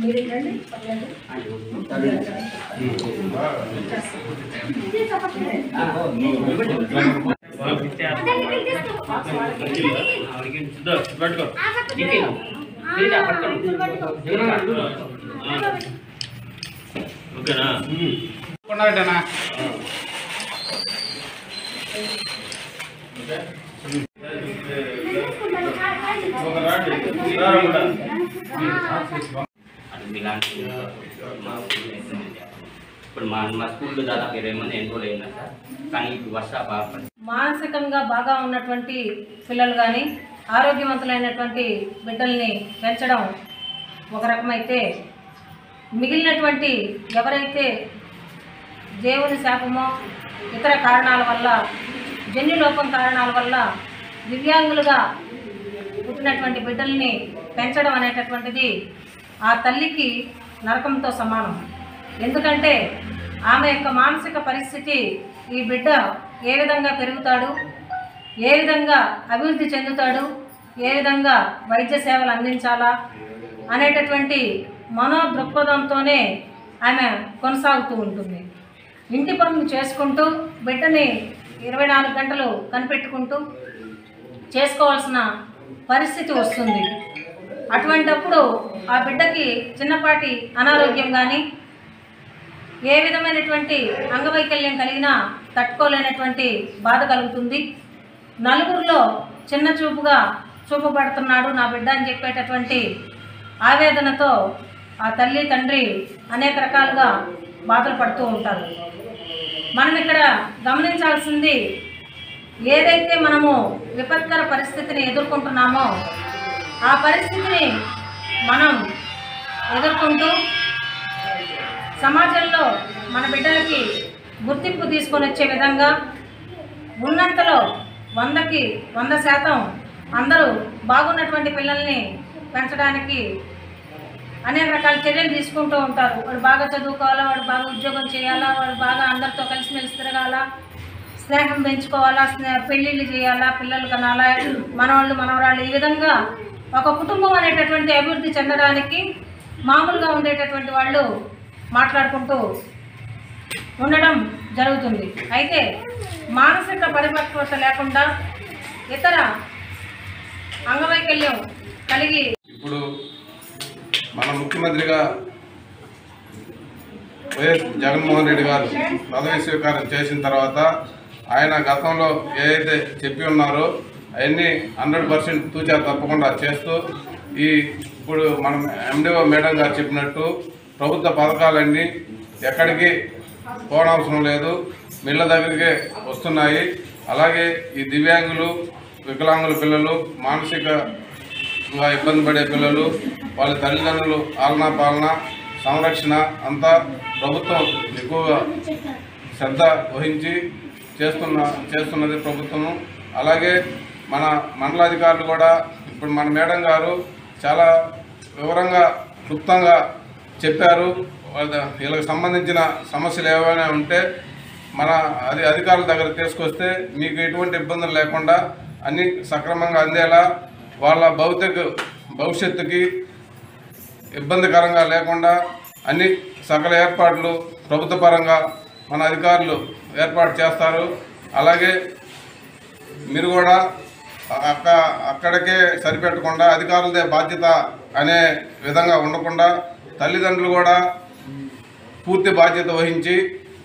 మీరు రండి పర్లేదు ఇదే చెప్పట్లేదు. అదే ఇక్కడ తీసుకో. ఆ పక్కన పెట్టు. ఆ, ఇక్కడ పట్టుకో. ఓకేనా కొన్నాడనా తీసుకుంటాను. ఆ, కాదు. అది మీలాంటి మా ఇప్పుడు మా మా స్కూల్లో దాదాపు ఇరవై మంది ఎన్రోల్ అయినా సార్ కానీ ఇప్పుడు వర్ష బాగా పడింది. మానసికంగా బాగా ఉన్నటువంటి పిల్లలు కానీ ఆరోగ్యవంతులైనటువంటి బిడ్డల్ని పెంచడం ఒక రకమైతే మిగిలినటువంటి ఎవరైతే దేవుని శాపమో ఇతర కారణాల వల్ల జన్యులోపం కారణాల వల్ల దివ్యాంగులుగా పుట్టినటువంటి బిడ్డల్ని పెంచడం అనేటటువంటిది ఆ తల్లికి నరకంతో సమానం ఎందుకంటే ఆమె యొక్క మానసిక పరిస్థితి ఈ బిడ్డ ఏ విధంగా పెరుగుతాడు ఏ విధంగా అభివృద్ధి చెందుతాడు ఏ విధంగా వైద్య సేవలు అందించాలా అనేటటువంటి మనో దృక్పథంతోనే ఆమె కొనసాగుతూ ఉంటుంది ఇంటి పనులు చేసుకుంటూ బిడ్డని ఇరవై నాలుగు గంటలు కనిపెట్టుకుంటూ చేసుకోవాల్సిన పరిస్థితి వస్తుంది అటువంటప్పుడు ఆ బిడ్డకి చిన్నపాటి అనారోగ్యం కానీ ఏ విధమైనటువంటి అంగవైకల్యం కలిగినా తట్టుకోలేనటువంటి బాధ కలుగుతుంది నలుగురిలో చిన్న చూపుగా చూపబడుతున్నాడు నా బిడ్డ అని చెప్పేటటువంటి ఆవేదనతో ఆ తల్లి తండ్రి అనేక రకాలుగా బాధలు పడుతూ ఉంటారు మనం ఇక్కడ గమనించాల్సింది ఏదైతే మనము విపత్కర పరిస్థితిని ఎదుర్కొంటున్నామో ఆ పరిస్థితిని మనం ఎదుర్కొంటూ సమాజంలో మన బిడ్డలకి గుర్తింపు తీసుకొని వచ్చే విధంగా ఉన్నంతలో వందకి వంద శాతం అందరూ బాగున్నటువంటి పిల్లల్ని పెంచడానికి అనేక రకాల చర్యలు తీసుకుంటూ ఉంటారు వాడు బాగా చదువుకోవాలా వాడు బాగా ఉద్యోగం చేయాలా వాడు బాగా అందరితో కలిసిమెలిసి తిరగాల స్నేహం పెంచుకోవాలా స్నే పెళ్ళిళ్ళు చేయాలా పిల్లలు కనాలా మనవాళ్ళు మనవరాళ్ళు ఈ విధంగా ఒక కుటుంబం అనేటటువంటి అభివృద్ధి చెందడానికి మామూలుగా ఉండేటటువంటి వాళ్ళు మాట్లాడుకుంటూ ఉండడం జరుగుతుంది అయితే మానసిక పరిపక్వత లేకుండా ఇతర అంగవైకల్యం కలిగి ఇప్పుడు మన ముఖ్యమంత్రిగా వైఎస్ జగన్మోహన్ రెడ్డి గారు పదవి స్వీకారం చేసిన తర్వాత ఆయన గతంలో ఏదైతే చెప్పి ఉన్నారో అవన్నీ హండ్రెడ్ పర్సెంట్ తూచా తప్పకుండా చేస్తూ ఈ ఇప్పుడు మనం ఎండిఓ మేడం గారు చెప్పినట్టు ప్రభుత్వ పథకాలన్నీ ఎక్కడికి పోనవసరం లేదు మిళ్ళ దగ్గరికే వస్తున్నాయి అలాగే ఈ దివ్యాంగులు వికలాంగుల పిల్లలు మానసిక ఇంకా ఇబ్బంది పడే పిల్లలు వాళ్ళ తల్లిదండ్రులు ఆలనా పాలన సంరక్షణ అంతా ప్రభుత్వం ఎక్కువగా శ్రద్ధ వహించి చేస్తున్న చేస్తున్నది ప్రభుత్వము అలాగే మన మండలాధికారులు కూడా ఇప్పుడు మన మేడం గారు చాలా వివరంగా క్లుప్తంగా చెప్పారు వాళ్ళ- వీళ్ళకి సంబంధించిన సమస్యలు ఏమైనా ఉంటే మన అది అధికారుల దగ్గర తీసుకొస్తే మీకు ఎటువంటి ఇబ్బందులు లేకుండా అన్ని సక్రమంగా అందేలా వాళ్ళ భౌతిక భవిష్యత్తుకి ఇబ్బందికరంగా లేకుండా అన్ని సకల ఏర్పాట్లు ప్రభుత్వ పరంగా మన అధికారులు ఏర్పాటు చేస్తారు అలాగే మీరు కూడా అక్క అక్కడికే సరిపెట్టకుండా అధికారులదే బాధ్యత అనే విధంగా ఉండకుండా తల్లిదండ్రులు కూడా పూర్తి బాధ్యత వహించి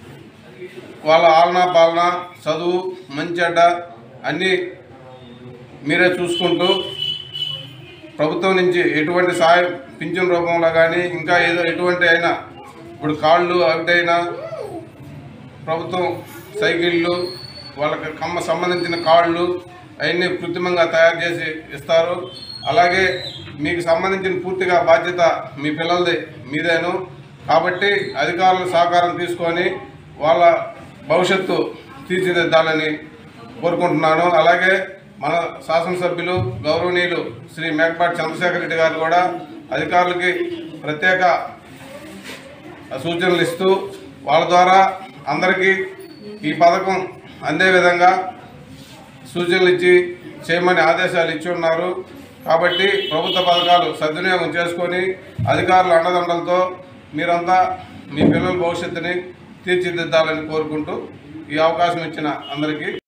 వాళ్ళ ఆలనా పాలన చదువు మంచి చెడ్డ అన్నీ మీరే చూసుకుంటూ ప్రభుత్వం నుంచి ఎటువంటి సాయం పింఛన్ రూపంలో కానీ ఇంకా ఏదో ఎటువంటి అయినా ఇప్పుడు కాళ్ళు అవిటైనా ప్రభుత్వం సైకిళ్ళు వాళ్ళకి కమ్మ సంబంధించిన కాళ్ళు అవన్నీ కృత్రిమంగా తయారు చేసి ఇస్తారు అలాగే మీకు సంబంధించిన పూర్తిగా బాధ్యత మీ పిల్లలది మీదేను కాబట్టి అధికారుల సహకారం తీసుకొని వాళ్ళ భవిష్యత్తు తీర్చిదిద్దాలని కోరుకుంటున్నాను అలాగే మన శాసనసభ్యులు గౌరవనీయులు శ్రీ మేకపాటి చంద్రశేఖర్ రెడ్డి గారు కూడా అధికారులకి ప్రత్యేక సూచనలు ఇస్తూ వాళ్ళ ద్వారా అందరికీ ఈ పథకం అందే విధంగా సూచనలు ఇచ్చి చేయమని ఆదేశాలు ఇచ్చి ఉన్నారు కాబట్టి ప్రభుత్వ పథకాలు సద్వినియోగం చేసుకొని అధికారుల అండదండలతో మీరంతా మీ పిల్లల భవిష్యత్తుని తీర్చిదిద్దాలని కోరుకుంటూ ఈ అవకాశం ఇచ్చిన అందరికీ